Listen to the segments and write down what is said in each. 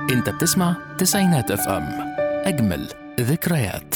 انت بتسمع تسعينات اف ام اجمل ذكريات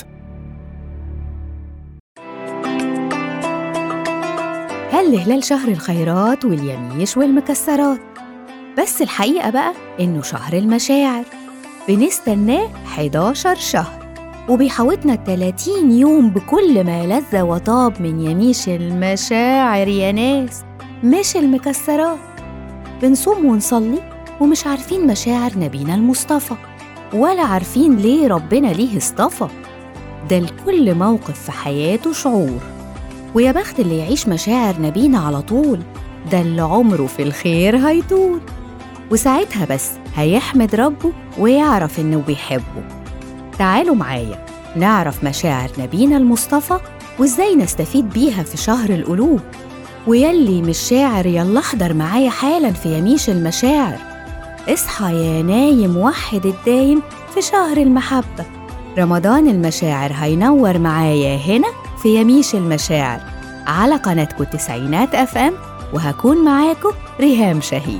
هل هلال شهر الخيرات واليميش والمكسرات بس الحقيقة بقى إنه شهر المشاعر بنستناه 11 شهر وبيحوطنا 30 يوم بكل ما لذ وطاب من يميش المشاعر يا ناس مش المكسرات بنصوم ونصلي ومش عارفين مشاعر نبينا المصطفى ولا عارفين ليه ربنا ليه اصطفى ده لكل موقف في حياته شعور ويا بخت اللي يعيش مشاعر نبينا على طول ده اللي عمره في الخير هيطول وساعتها بس هيحمد ربه ويعرف إنه بيحبه تعالوا معايا نعرف مشاعر نبينا المصطفى وإزاي نستفيد بيها في شهر القلوب ويلي مش شاعر يلا احضر معايا حالا في يميش المشاعر اصحى يا نايم وحد الدايم في شهر المحبة رمضان المشاعر هينور معايا هنا في يميش المشاعر على قناتكم تسعينات اف ام وهكون معاكم ريهام شاهين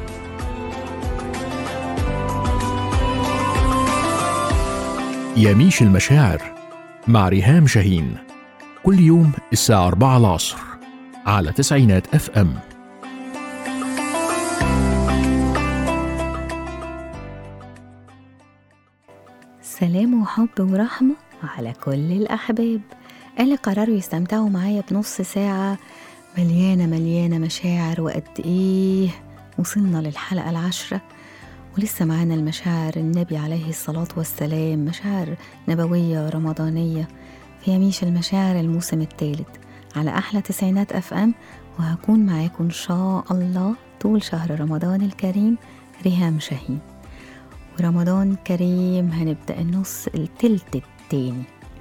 يميش المشاعر مع ريهام شاهين كل يوم الساعة 4 العصر على تسعينات اف ام سلام وحب ورحمة على كل الأحباب اللي قرروا يستمتعوا معايا بنص ساعة مليانة مليانة مشاعر وقد إيه وصلنا للحلقة العاشرة ولسه معانا المشاعر النبي عليه الصلاة والسلام مشاعر نبوية رمضانية في يميش المشاعر الموسم الثالث على أحلى تسعينات أف أم وهكون معاكم إن شاء الله طول شهر رمضان الكريم ريهام شاهين ورمضان كريم هنبدأ النص التلت التاني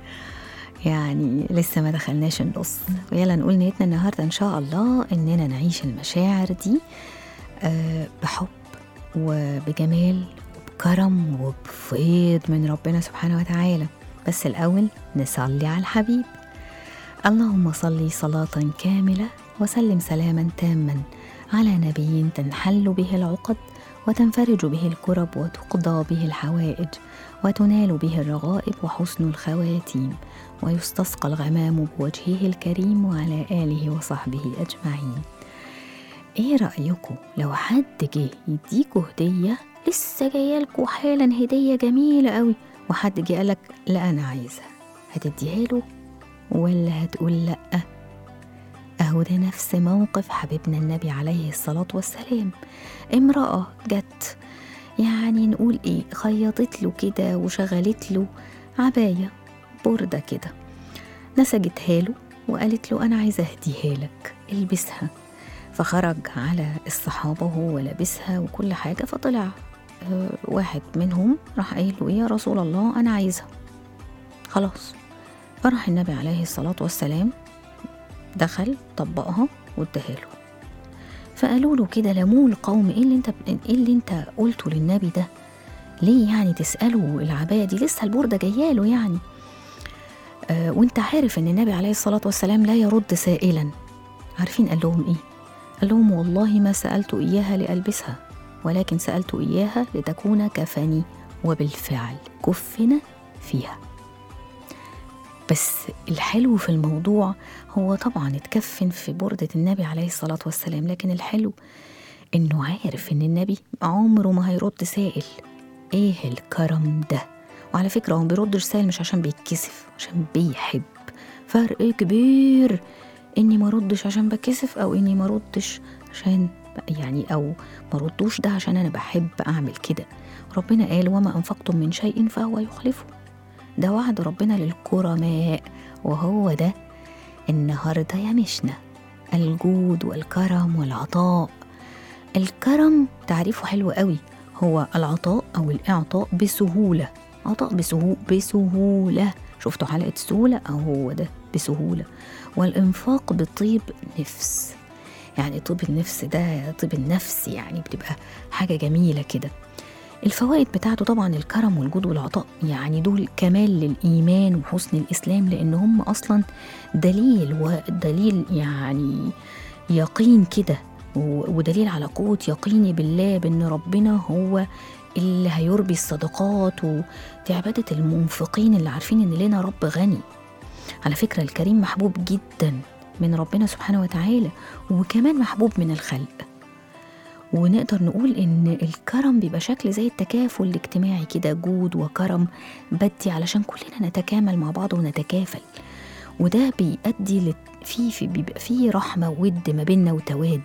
يعني لسه ما دخلناش النص ويلا نقول نيتنا النهاردة إن شاء الله إننا نعيش المشاعر دي آه، بحب وبجمال وبكرم وبفيض من ربنا سبحانه وتعالى بس الأول نصلي على الحبيب اللهم صل صلاة كاملة وسلم سلاما تاما على نبي تنحل به العقد وتنفرج به الكرب وتقضى به الحوائج وتنال به الرغائب وحسن الخواتيم ويستسقى الغمام بوجهه الكريم وعلى آله وصحبه أجمعين ايه رأيكم لو حد جه يديكوا هدية لسه جايالكوا حالا هدية جميلة قوي وحد جه قالك لا أنا عايزها هتديها له ولا هتقول لأ أهو ده نفس موقف حبيبنا النبي عليه الصلاة والسلام امرأة جت يعني نقول ايه خيطت له كده وشغلت له عباية بوردة كده نسجتها له وقالت له أنا عايزة أهديها لك البسها فخرج على الصحابة وهو لابسها وكل حاجة فطلع آه، واحد منهم راح قايل له إيه يا رسول الله أنا عايزها خلاص فراح النبي عليه الصلاة والسلام دخل طبقها واداها له فقالوا له كده لموه القوم ايه اللي انت ايه اللي انت قلته للنبي ده ليه يعني تسأله العباية دي لسه البوردة جاياله يعني آه وانت عارف ان النبي عليه الصلاة والسلام لا يرد سائلا عارفين قال لهم ايه قال لهم والله ما سألت إياها لألبسها ولكن سألت إياها لتكون كفني وبالفعل كفنا فيها بس الحلو في الموضوع هو طبعا اتكفن في بردة النبي عليه الصلاة والسلام لكن الحلو انه عارف ان النبي عمره ما هيرد سائل ايه الكرم ده وعلى فكرة هو ما بيردش سائل مش عشان بيتكسف عشان بيحب فرق كبير اني ما ردش عشان بكسف او اني ما ردش عشان يعني او ما ردوش ده عشان انا بحب اعمل كده ربنا قال وما انفقتم من شيء فهو يخلفه ده وعد ربنا للكرماء وهو ده النهارده يمشنا الجود والكرم والعطاء الكرم تعريفه حلو قوي هو العطاء او الاعطاء بسهوله عطاء بسهو بسهوله شفتوا حلقه السهوله او هو ده بسهوله والإنفاق بطيب نفس يعني طيب النفس ده طيب النفس يعني بتبقى حاجة جميلة كده الفوائد بتاعته طبعا الكرم والجود والعطاء يعني دول كمال للإيمان وحسن الإسلام لأن هم أصلا دليل ودليل يعني يقين كده و- ودليل على قوة يقيني بالله بأن ربنا هو اللي هيربي الصدقات ودي عبادة المنفقين اللي عارفين إن لنا رب غني على فكرة الكريم محبوب جدا من ربنا سبحانه وتعالى وكمان محبوب من الخلق ونقدر نقول إن الكرم بيبقى شكل زي التكافل الاجتماعي كده جود وكرم بدي علشان كلنا نتكامل مع بعض ونتكافل وده بيؤدي لت- في في بيبقى فيه رحمة وود ما بيننا وتواد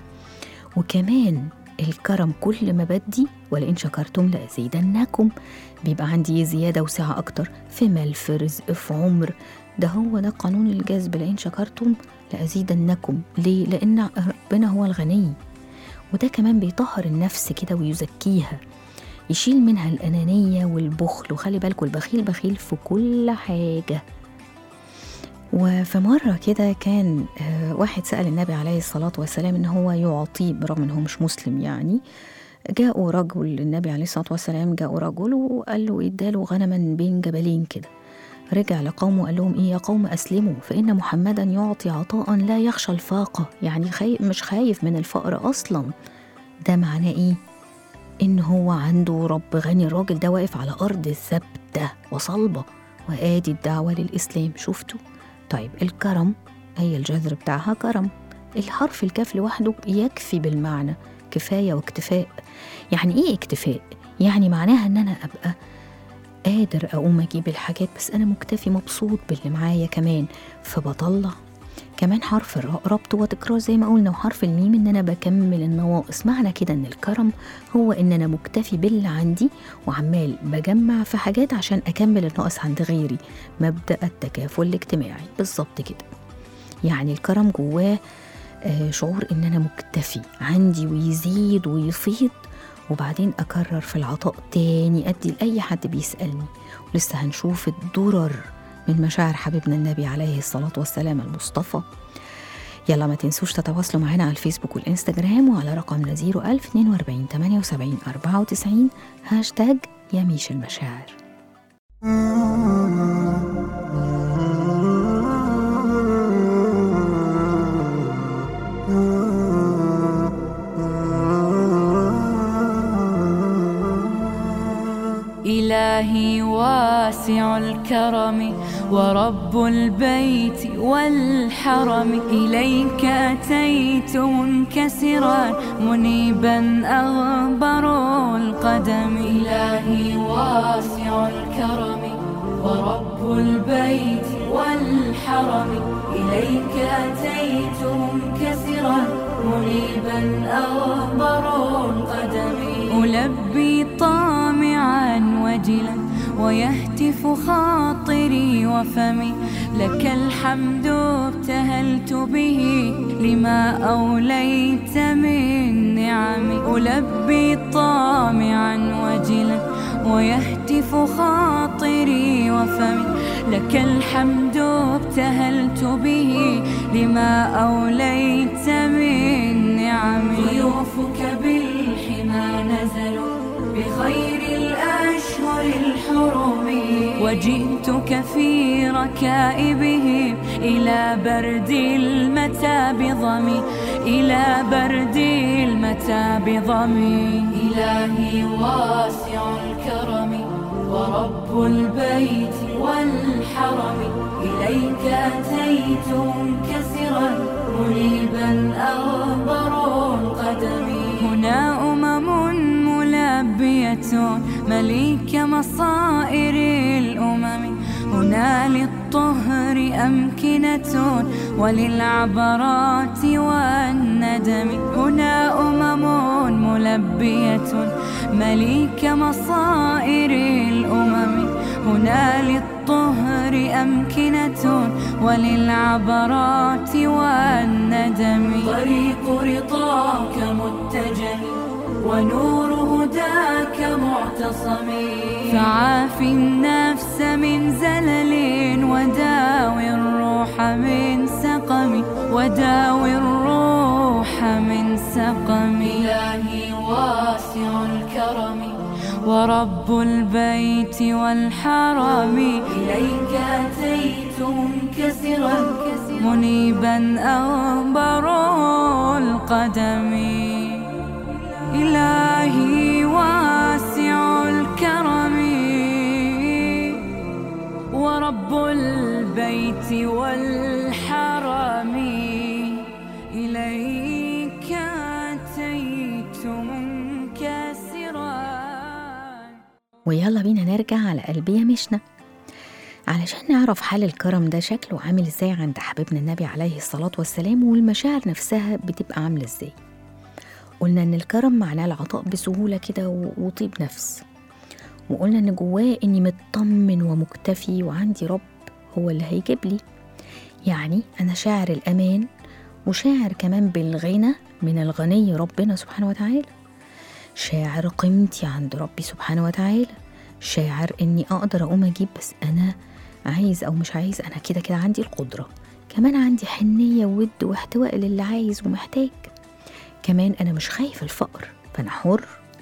وكمان الكرم كل ما بدي ولئن شكرتم لأزيدنكم بيبقى عندي زيادة وسعة أكتر في مال في رزق في عمر ده هو ده قانون الجذب لئن شكرتم لأزيدنكم ليه؟ لأن ربنا هو الغني وده كمان بيطهر النفس كده ويزكيها يشيل منها الأنانية والبخل وخلي بالكوا البخيل بخيل في كل حاجة وفي مرة كده كان آه، واحد سأل النبي عليه الصلاة والسلام إن هو يعطيه برغم إن هو مش مسلم يعني جاءوا رجل للنبي عليه الصلاة والسلام جاءوا رجل وقال له اداله غنما بين جبلين كده رجع لقومه قال لهم ايه يا قوم اسلموا فان محمدا يعطي عطاء لا يخشى الفاقه يعني خايف مش خايف من الفقر اصلا ده معناه ايه ان هو عنده رب غني الراجل ده واقف على ارض ثابته وصلبه وادي الدعوه للاسلام شفتوا طيب الكرم هي الجذر بتاعها كرم الحرف الكاف لوحده يكفي بالمعنى كفايه واكتفاء يعني ايه اكتفاء يعني معناها ان انا ابقى قادر اقوم اجيب الحاجات بس انا مكتفي مبسوط باللي معايا كمان فبطلع كمان حرف الراء ربط وتكرار زي ما قلنا وحرف الميم ان انا بكمل النواقص معنى كده ان الكرم هو ان انا مكتفي باللي عندي وعمال بجمع في حاجات عشان اكمل الناقص عند غيري مبدا التكافل الاجتماعي بالظبط كده يعني الكرم جواه آه، شعور ان انا مكتفي عندي ويزيد ويفيض وبعدين اكرر في العطاء تاني ادي لاي حد بيسالني ولسه هنشوف الدرر من مشاعر حبيبنا النبي عليه الصلاه والسلام المصطفى يلا ما تنسوش تتواصلوا معنا على الفيسبوك والانستجرام وعلى رقمنا 01042 78 94 هاشتاج يميش المشاعر إلهي واسع الكرم ورب البيت والحرم إليك أتيت منكسرا منيبا أغبر القدم إلهي واسع الكرم ورب البيت والحرم إليك أتيت منكسرا منيبا أغبر القدم ألبي طامعا وجلا ويهتف خاطري وفمي لك الحمد ابتهلت به لما أوليت من نعم ألبي طامعا وجلا ويهتف خاطري وفمي لك الحمد ابتهلت به لما أوليت من نعم ضيوفك بالحمى نزلوا بخير الأشهر الحرم وجئتك في ركائبهم إلى برد المتى بضمي إلى برد المتى بضمي إلهي واسع الكرم ورب البيت والحرم إليك أتيت منكسرا منيبا أغبر القدم هنا أمم ملبية مليك مصائر الأمم هنا للطهر أمكنة وللعبرات والندم هنا أمم ملبية مليك مصائر الأمم هنا للطهر أمكنة وللعبرات والندم طريق رضاك متجه ونور هداك معتصم فعاف النفس من زلل وداوي الروح من سقم وداوي الروح من سقم إلهي واسع الكرم ورب البيت والحرم إليك أتيت منكسرا منيبا أغبر القدم إلهي واسع الكرم ورب البيت والحرم إليك أتيت منكسرا ويلا بينا نرجع على قلبي يا مشنا علشان نعرف حال الكرم ده شكله عامل ازاي عند حبيبنا النبي عليه الصلاة والسلام والمشاعر نفسها بتبقى عاملة ازاي قلنا ان الكرم معناه العطاء بسهولة كده و- وطيب نفس وقلنا ان جواه اني مطمن ومكتفي وعندي رب هو اللي هيجيب لي يعني انا شاعر الامان وشاعر كمان بالغنى من الغني ربنا سبحانه وتعالى شاعر قيمتي عند ربي سبحانه وتعالى شاعر اني اقدر اقوم اجيب بس انا عايز او مش عايز انا كده كده عندي القدره كمان عندي حنيه وود واحتواء للي عايز ومحتاج كمان انا مش خايف الفقر فانا حر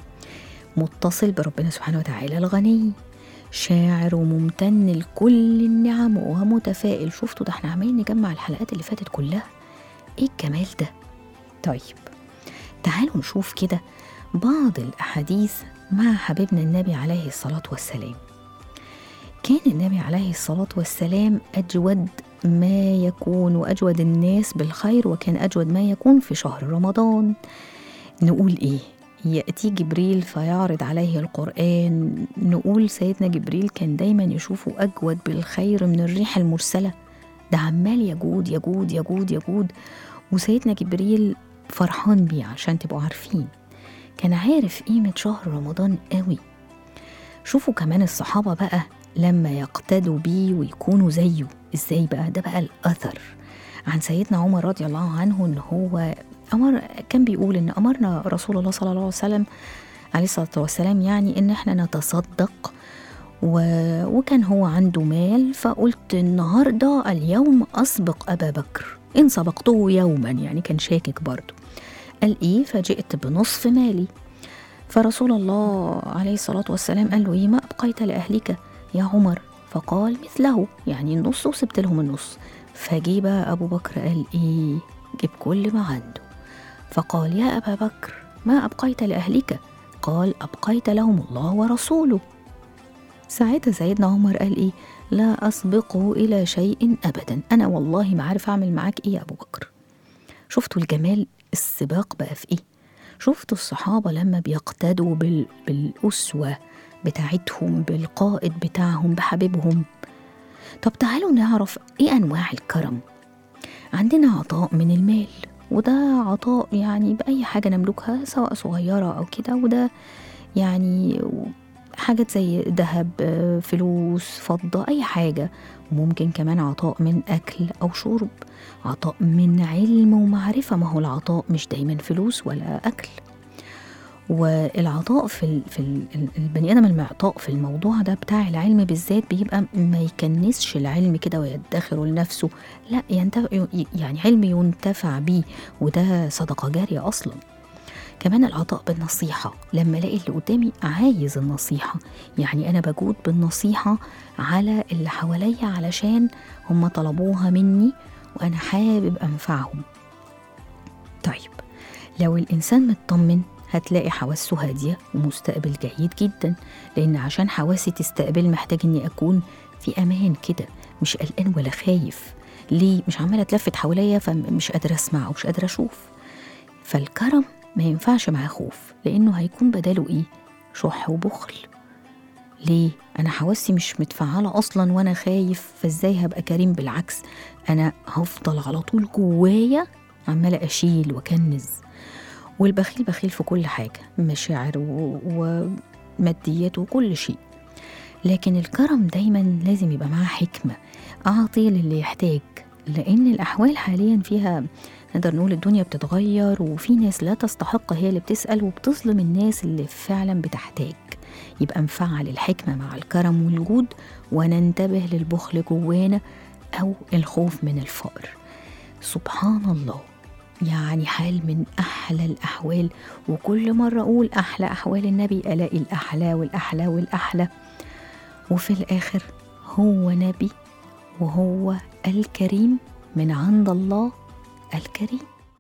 متصل بربنا سبحانه وتعالى الغني شاعر وممتن لكل النعم ومتفائل شفتوا ده احنا عمالين نجمع الحلقات اللي فاتت كلها ايه الجمال ده طيب تعالوا نشوف كده بعض الأحاديث مع حبيبنا النبي عليه الصلاة والسلام كان النبي عليه الصلاة والسلام أجود ما يكون وأجود الناس بالخير وكان أجود ما يكون في شهر رمضان نقول إيه يأتي جبريل فيعرض عليه القرآن نقول سيدنا جبريل كان دايما يشوفه أجود بالخير من الريح المرسلة ده عمال يجود يجود يجود يجود وسيدنا جبريل فرحان بيه عشان تبقوا عارفين كان عارف قيمة شهر رمضان قوي شوفوا كمان الصحابة بقى لما يقتدوا بيه ويكونوا زيه ازاي بقى ده بقى الأثر عن سيدنا عمر رضي الله عنه ان هو أمر كان بيقول ان أمرنا رسول الله صلى الله عليه وسلم عليه الصلاة والسلام يعني ان احنا نتصدق و... وكان هو عنده مال فقلت النهاردة اليوم أسبق أبا بكر إن سبقته يوما يعني كان شاكك برضه قال إيه فجئت بنصف مالي فرسول الله عليه الصلاة والسلام قال له إيه ما أبقيت لأهلك يا عمر فقال مثله يعني النص وسبت لهم النص فجي بقى أبو بكر قال إيه جيب كل ما عنده فقال يا أبا بكر ما أبقيت لأهلك قال أبقيت لهم الله ورسوله ساعتها سيدنا عمر قال إيه لا أسبقه إلى شيء أبدا أنا والله ما عارف أعمل معاك إيه يا أبو بكر شفتوا الجمال السباق بقى في إيه شفتوا الصحابة لما بيقتدوا بال... بالأسوة بتاعتهم بالقائد بتاعهم بحبيبهم طب تعالوا نعرف إيه أنواع الكرم عندنا عطاء من المال وده عطاء يعني بأي حاجة نملكها سواء صغيرة أو كده وده يعني حاجات زي ذهب آه، فلوس فضة أي حاجة وممكن كمان عطاء من أكل أو شرب عطاء من علم ومعرفة ما هو العطاء مش دايما فلوس ولا أكل والعطاء في ال في ال البني ادم المعطاء في الموضوع ده بتاع العلم بالذات بيبقى ما يكنسش العلم كده ويدخره لنفسه لا ينتفع يعني علم ينتفع بيه وده صدقه جاريه اصلا كمان العطاء بالنصيحة لما الاقي اللي قدامي عايز النصيحة يعني أنا بجود بالنصيحة على اللي حواليا علشان هم طلبوها مني وأنا حابب أنفعهم طيب لو الإنسان مطمن هتلاقي حواسه هادية ومستقبل جيد جدا لأن عشان حواسي تستقبل محتاج إني أكون في أمان كده مش قلقان ولا خايف ليه مش عمالة اتلفت حواليا فمش قادرة أسمع ومش قادرة أشوف فالكرم ما ينفعش معاه خوف لأنه هيكون بداله إيه شح وبخل ليه أنا حواسي مش متفعلة أصلا وأنا خايف فإزاي هبقى كريم بالعكس أنا هفضل على طول جوايا عمالة أشيل وأكنز والبخيل بخيل في كل حاجة مشاعر و- وماديات وكل شيء لكن الكرم دايما لازم يبقى معاه حكمة أعطي للي يحتاج لأن الأحوال حاليا فيها نقدر نقول الدنيا بتتغير وفي ناس لا تستحق هي اللي بتسأل وبتظلم الناس اللي فعلا بتحتاج يبقى نفعل الحكمة مع الكرم والجود وننتبه للبخل جوانا أو الخوف من الفقر سبحان الله يعني حال من أحلى الأحوال وكل مرة أقول أحلى أحوال النبي ألاقي الأحلى والأحلى والأحلى وفي الآخر هو نبي وهو الكريم من عند الله الكريم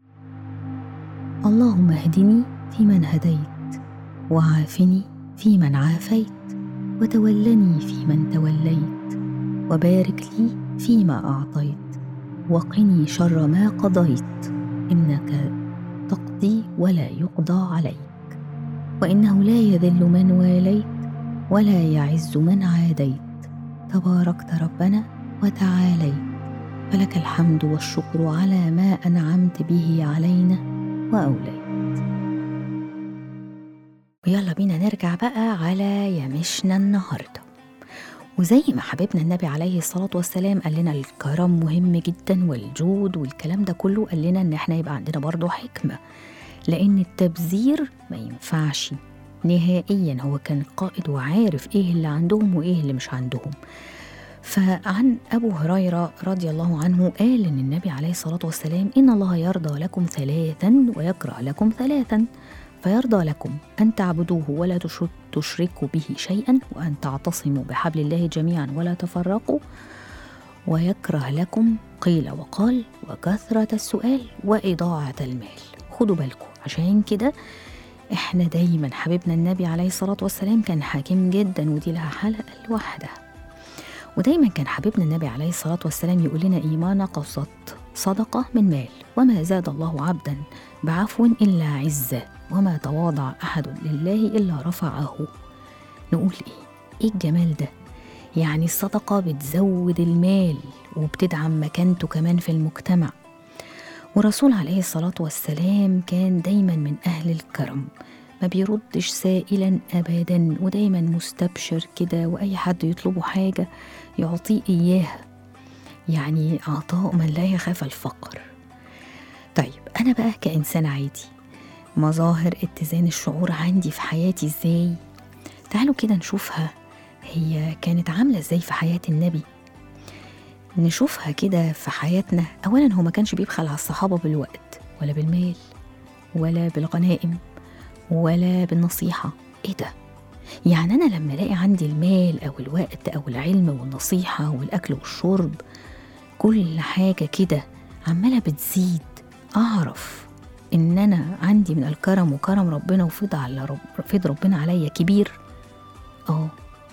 اللهم اهدني فيمن هديت وعافني فيمن عافيت وتولني فيمن توليت وبارك لي فيما اعطيت وقني شر ما قضيت انك تقضي ولا يقضى عليك وانه لا يذل من واليت ولا يعز من عاديت تباركت ربنا وتعاليت فلك الحمد والشكر على ما انعمت به علينا واوليت ويلا بينا نرجع بقى على يمشنا النهارده وزي ما حبيبنا النبي عليه الصلاة والسلام قال لنا الكرم مهم جدا والجود والكلام ده كله قال لنا ان احنا يبقى عندنا برضه حكمة لان التبذير ما ينفعش نهائيا هو كان قائد وعارف ايه اللي عندهم وايه اللي مش عندهم فعن ابو هريره رضي الله عنه قال ان النبي عليه الصلاه والسلام ان الله يرضى لكم ثلاثا ويكره لكم ثلاثا فيرضى لكم ان تعبدوه ولا تشرك- تشركوا به شيئا وان تعتصموا بحبل الله جميعا ولا تفرقوا ويكره لكم قيل وقال وكثره السؤال واضاعه المال خدوا بالكم عشان كده احنا دايما حبيبنا النبي عليه الصلاه والسلام كان حكيم جدا ودي لها حلقه لوحدها ودايما كان حبيبنا النبي عليه الصلاة والسلام يقول لنا إيه ما نقصت صدقة من مال وما زاد الله عبدا بعفو إلا عزة وما تواضع أحد لله إلا رفعه نقول إيه إيه الجمال ده يعني الصدقة بتزود المال وبتدعم مكانته كمان في المجتمع ورسول عليه الصلاة والسلام كان دايما من أهل الكرم ما بيردش سائلا أبدا ودايما مستبشر كده وأي حد يطلبه حاجة يعطيه إياها يعني عطاء من لا يخاف الفقر طيب أنا بقى كإنسان عادي مظاهر اتزان الشعور عندي في حياتي إزاي تعالوا كده نشوفها هي كانت عاملة إزاي في حياة النبي نشوفها كده في حياتنا أولا هو ما كانش بيبخل على الصحابة بالوقت ولا بالمال ولا بالغنائم ولا بالنصيحة إيه ده؟ يعني أنا لما ألاقي عندي المال أو الوقت أو العلم والنصيحة والأكل والشرب كل حاجة كده عمالة بتزيد أعرف إن أنا عندي من الكرم وكرم ربنا وفض على رب فض ربنا عليا كبير آه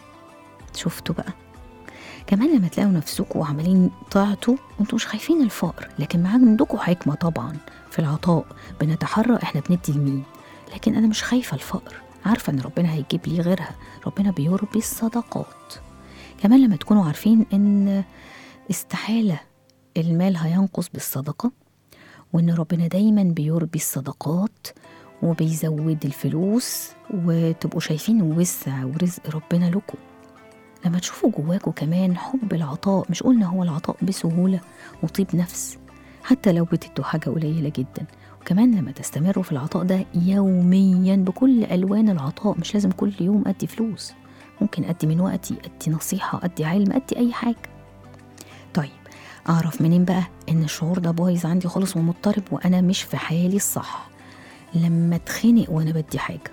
شفتوا بقى كمان لما تلاقوا نفسكم عمالين طاعتوا وانتوا مش خايفين الفقر لكن معاك عندكم حكمة طبعا في العطاء بنتحرى احنا بندي لمين لكن انا مش خايفة الفقر عارفة ان ربنا هيجيب لي غيرها ربنا بيربي الصدقات كمان لما تكونوا عارفين ان استحالة المال هينقص بالصدقة وان ربنا دايما بيربي الصدقات وبيزود الفلوس وتبقوا شايفين وسع ورزق ربنا لكم لما تشوفوا جواكوا كمان حب العطاء مش قلنا هو العطاء بسهولة وطيب نفس حتى لو بتدوا حاجة قليلة جدا وكمان لما تستمروا في العطاء ده يوميا بكل ألوان العطاء مش لازم كل يوم أدي فلوس ممكن أدي من وقتي أدي نصيحة أدي علم أدي أي حاجة طيب أعرف منين بقى إن الشعور ده بايظ عندي خالص ومضطرب وأنا مش في حالي الصح لما اتخنق وأنا بدي حاجة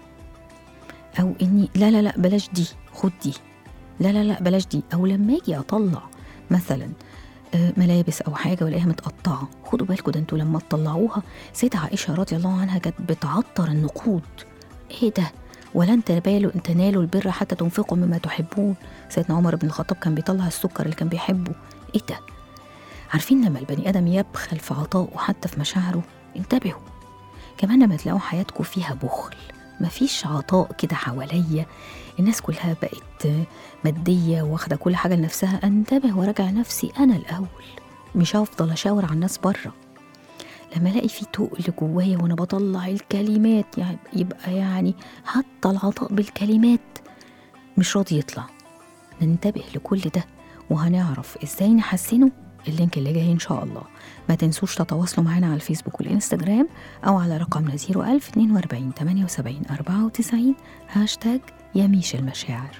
أو إني لا لا لا بلاش دي خد دي لا لا لا بلاش دي او لما اجي اطلع مثلا آه، ملابس او حاجه والاقيها متقطعه خدوا بالكم ده انتوا لما تطلعوها سيدة عائشه رضي الله عنها كانت بتعطر النقود ايه ده ولن تنالوا تنالوا البر حتى تنفقوا مما تحبون سيدنا عمر بن الخطاب كان بيطلع السكر اللي كان بيحبه ايه ده عارفين لما البني ادم يبخل في عطائه حتى في مشاعره انتبهوا كمان لما تلاقوا حياتكم فيها بخل مفيش عطاء كده حواليا الناس كلها بقت مادية واخدة كل حاجة لنفسها انتبه وراجع نفسي أنا الأول مش هفضل أشاور على الناس بره لما الاقي في تقل جوايا وانا بطلع الكلمات يعني يبقى يعني حتى العطاء بالكلمات مش راضي يطلع ننتبه لكل ده وهنعرف ازاي نحسنه اللينك اللي جاي ان شاء الله ما تنسوش تتواصلوا معنا على الفيسبوك والانستجرام او على رقمنا 01000 42 78 94 هاشتاج يميش المشاعر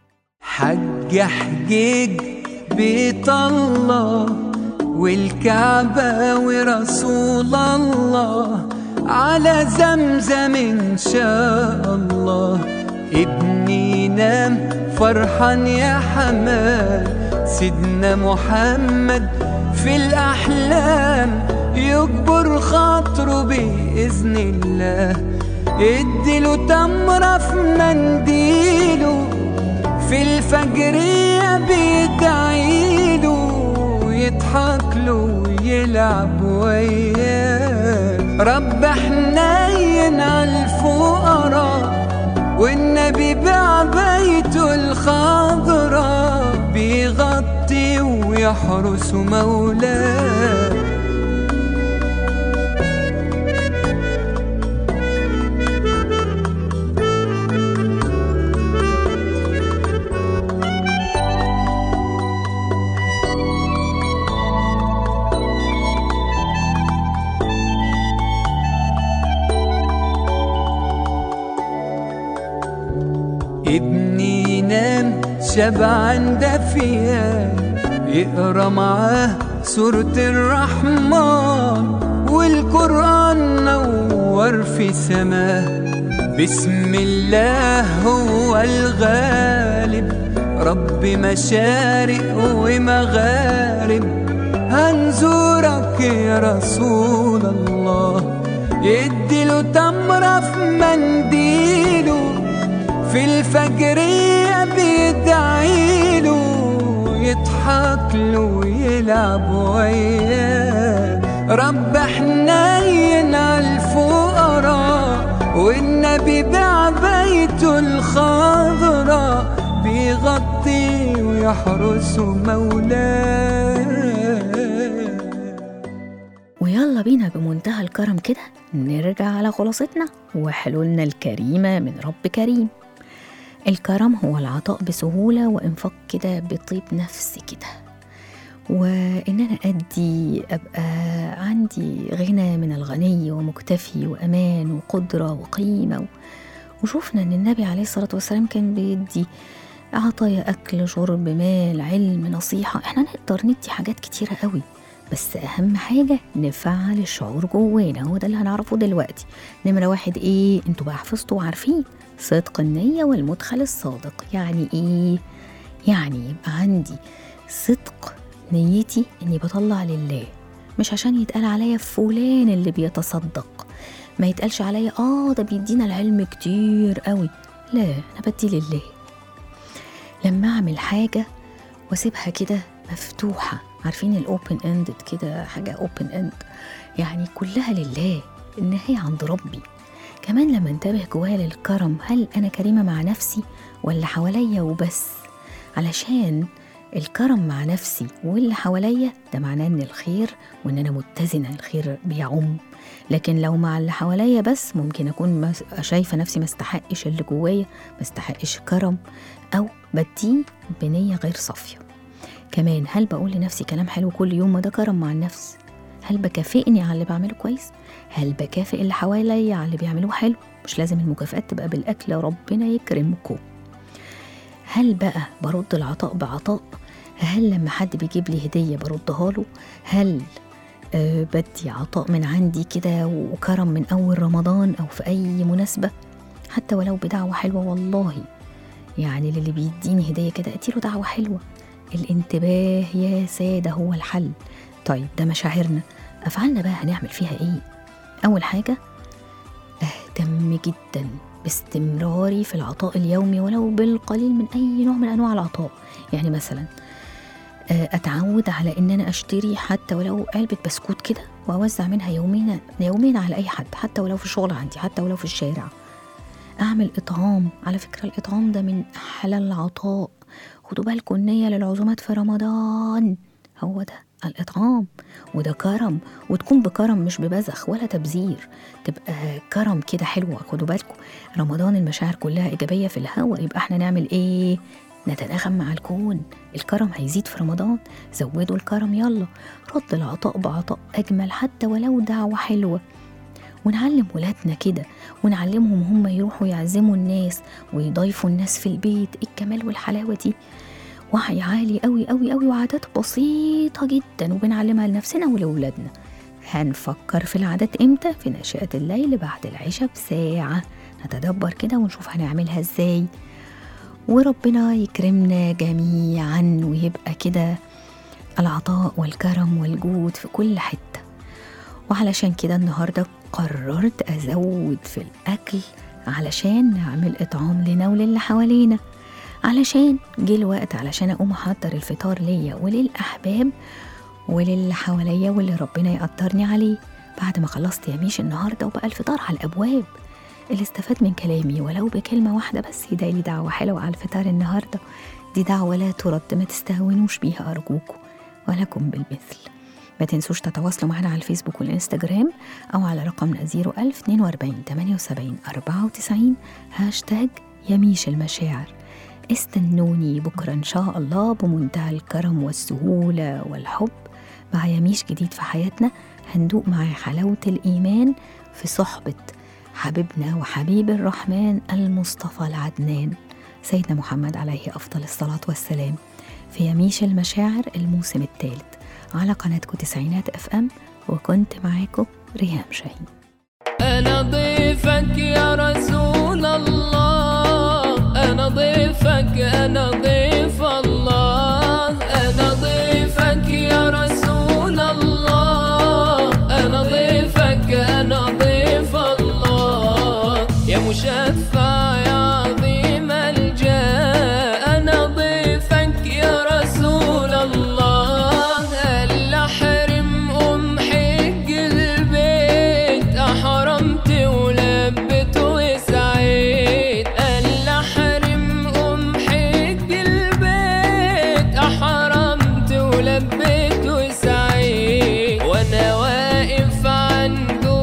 حج حجيج بيت الله والكعبة ورسول الله على زمزم إن شاء الله ابني نام فرحان يا حمال سيدنا محمد في الأحلام يجبر خاطره بإذن الله اديله تمرة في منديله في الفجرية بيدعيله يضحك له ويلعب وياه رب حنين على الفقراء والنبي بعبيته الخضراء بيغطي ويحرس مولاه ابني ينام شبعان دافيا يقرا معاه سورة الرحمن والقرآن نور في سماه بسم الله هو الغالب رب مشارق ومغارب هنزورك يا رسول الله يديله تمرة في منديله في الفجرية بيدعيله يضحك له ويلعب وياه رب حنين على الفقراء والنبي بعبيته الخضراء بيغطي ويحرس مولاه ويلا بينا بمنتهى الكرم كده نرجع على خلاصتنا وحلولنا الكريمة من رب كريم الكرم هو العطاء بسهولة وإنفاق كده بطيب نفس كده وإن أنا أدي أبقى عندي غنى من الغني ومكتفي وأمان وقدرة وقيمة وشوفنا إن النبي عليه الصلاة والسلام كان بيدي عطايا أكل شرب مال علم نصيحة إحنا نقدر ندي حاجات كتيرة قوي بس أهم حاجة نفعل الشعور جوانا هو ده اللي هنعرفه دلوقتي نمرة واحد إيه انتوا بقى حفظتوا وعارفين صدق النية والمدخل الصادق يعني إيه؟ يعني يبقى عندي صدق نيتي إني بطلع لله مش عشان يتقال عليا فلان اللي بيتصدق ما يتقالش عليا آه ده بيدينا العلم كتير قوي لا أنا بدي لله لما أعمل حاجة واسيبها كده مفتوحة عارفين الأوبن اندد كده حاجة أوبن اند يعني كلها لله النهاية عند ربي كمان لما انتبه جوايا للكرم هل أنا كريمة مع نفسي ولا حواليا وبس علشان الكرم مع نفسي واللي حواليا ده معناه ان الخير وان انا متزنه الخير بيعم لكن لو مع اللي حواليا بس ممكن اكون مس- شايفه نفسي ما استحقش اللي جوايا ما استحقش كرم او بديه بنيه غير صافيه كمان هل بقول لنفسي كلام حلو كل يوم ما ده كرم مع النفس هل بكافئني على اللي بعمله كويس هل بكافئ اللي حواليا على اللي بيعملوه حلو مش لازم المكافآت تبقى بالاكل ربنا يكرمكم هل بقى برد العطاء بعطاء هل لما حد بيجيب لي هدية بردها له هل أه بدي عطاء من عندي كده وكرم من أول رمضان أو في أي مناسبة حتى ولو بدعوة حلوة والله يعني للي بيديني هدية كده أديله دعوة حلوة الانتباه يا سادة هو الحل طيب ده مشاعرنا أفعالنا بقى هنعمل فيها إيه أول حاجة أهتم جدا باستمراري في العطاء اليومي ولو بالقليل من أي نوع من أنواع العطاء يعني مثلا آه، أتعود على إن أنا أشتري حتى ولو علبة بسكوت كده وأوزع منها يوميا يوميا على أي حد حتى ولو في الشغل عندي حتى ولو في الشارع أعمل إطعام على فكرة الإطعام ده من أحلى العطاء خدوا بالكم النية للعزومات في رمضان هو ده الإطعام وده كرم وتكون بكرم مش ببذخ ولا تبذير تبقى كرم كده حلوة خدوا بالكم رمضان المشاعر كلها إيجابية في الهوا يبقى احنا نعمل إيه؟ نتناغم مع الكون الكرم هيزيد في رمضان زودوا الكرم يلا رد العطاء بعطاء أجمل حتى ولو دعوة حلوة ونعلم ولادنا كده ونعلمهم هم يروحوا يعزموا الناس ويضيفوا الناس في البيت إيه الجمال والحلاوة دي وعي عالي قوي قوي قوي وعادات بسيطة جدا وبنعلمها لنفسنا ولأولادنا هنفكر في العادات امتى في نشأة الليل بعد العشاء بساعة نتدبر كده ونشوف هنعملها ازاي وربنا يكرمنا جميعا ويبقى كده العطاء والكرم والجود في كل حتة وعلشان كده النهاردة قررت أزود في الأكل علشان نعمل إطعام لنا وللي حوالينا علشان جه الوقت علشان أقوم أحضر الفطار ليا وللأحباب وللي حواليا واللي ربنا يقدرني عليه بعد ما خلصت يميش النهارده وبقى الفطار على الابواب اللي استفاد من كلامي ولو بكلمه واحده بس يدعي لي دعوه حلوه على الفطار النهارده دي دعوه لا ترد ما تستهونوش بيها ارجوكم ولكم بالمثل ما تنسوش تتواصلوا معنا على الفيسبوك والانستجرام او على رقمنا 01000 42 78 94 هاشتاج يميش المشاعر استنوني بكرة إن شاء الله بمنتهى الكرم والسهولة والحب مع يميش جديد في حياتنا هندوق معاه حلاوة الإيمان في صحبة حبيبنا وحبيب الرحمن المصطفى العدنان سيدنا محمد عليه أفضل الصلاة والسلام في يميش المشاعر الموسم الثالث على قناتكم تسعينات اف ام وكنت معاكم ريهام شاهين أنا ضيفك يا رسول الله أنا ضيفك أنا ضيف الله أنا ضيفك يا رسول الله أنا ضيفك أنا ضيف الله يا مشفع يا عظيم الجاه أنا ضيفك يا رسول الله هل أحرم أم حق البيت أحرمت ولبت وسعيت هل أحرم أم حق البيت أحرمت ولبت وسعيت وأنا واقف عنده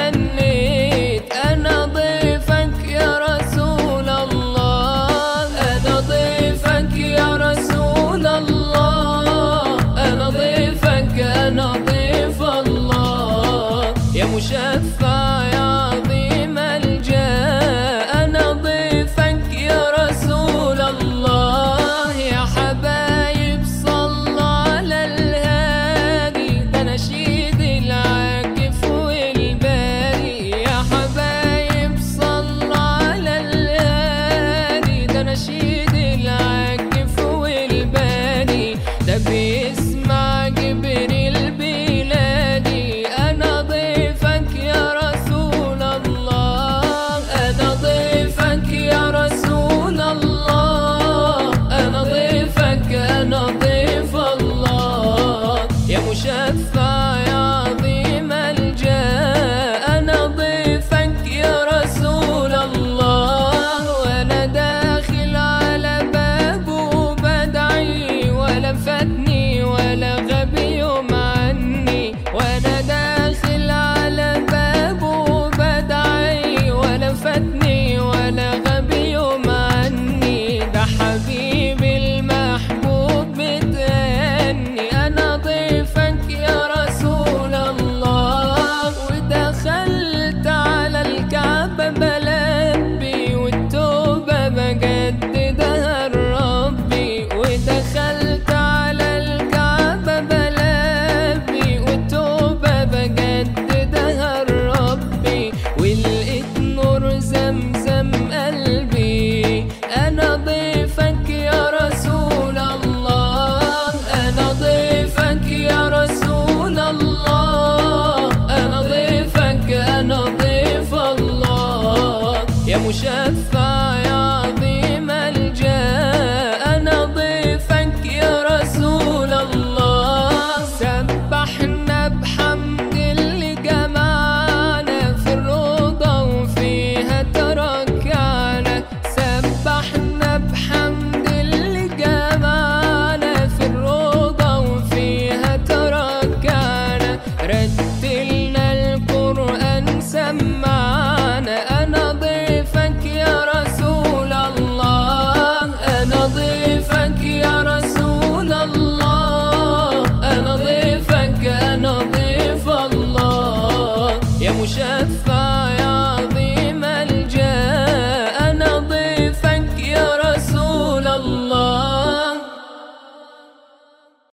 غنيت أنا ضيفك يا رسول الله أنا ضيفك يا رسول الله أنا ضيفك أنا ضيف الله يا مشفع يا عظيم الجاه أنا ضيفك يا رسول الله يا حبايب صلى على الهادي ده نشيد العاكف والباري يا حبايب صلى على الهادي ده نشيد العاكف والباري ده بيسمع جبريل بلادي أنا ضيفك يا رسول الله أنا ضيفك يا رسول الله أنا ضيفك أنا ضيف الله يا مشفع يا عظيم الجاه أنا ضيفك يا رسول الله وأنا داخل على بابه بدعي ولا فاتني ولا غبي يوم عني وأنا داخل على بابه بدعي ولا فاتني ولا غبي يوم عني ده حبيبي المحبوب بتهني أنا ضيفك يا رسول الله ودخلت على الكعبة بلبي والتوبة بجددها لربي ودخلت على الكعبة بلبي والتوبة بجددها لربي ولقيت نور زمزم قلبي أنا ضيفك يا رسول الله أنا ضيفك يا رسول الله أنا ضيفك أنا ضيف الله يا مشفع يا عظيم الجاه أنا ضيفك يا رسول الله سبحنا بحمد اللي جمعنا في الروضة وفيها تركعنا سبحنا بحمد اللي جمعنا في الروضة وفيها تركعنا رتلنا القرآن سمعنا أنا ضيفك يا رسول الله أنا ضيفك يا رسول الله أنا ضيفك أنا ضيف الله يا مشفع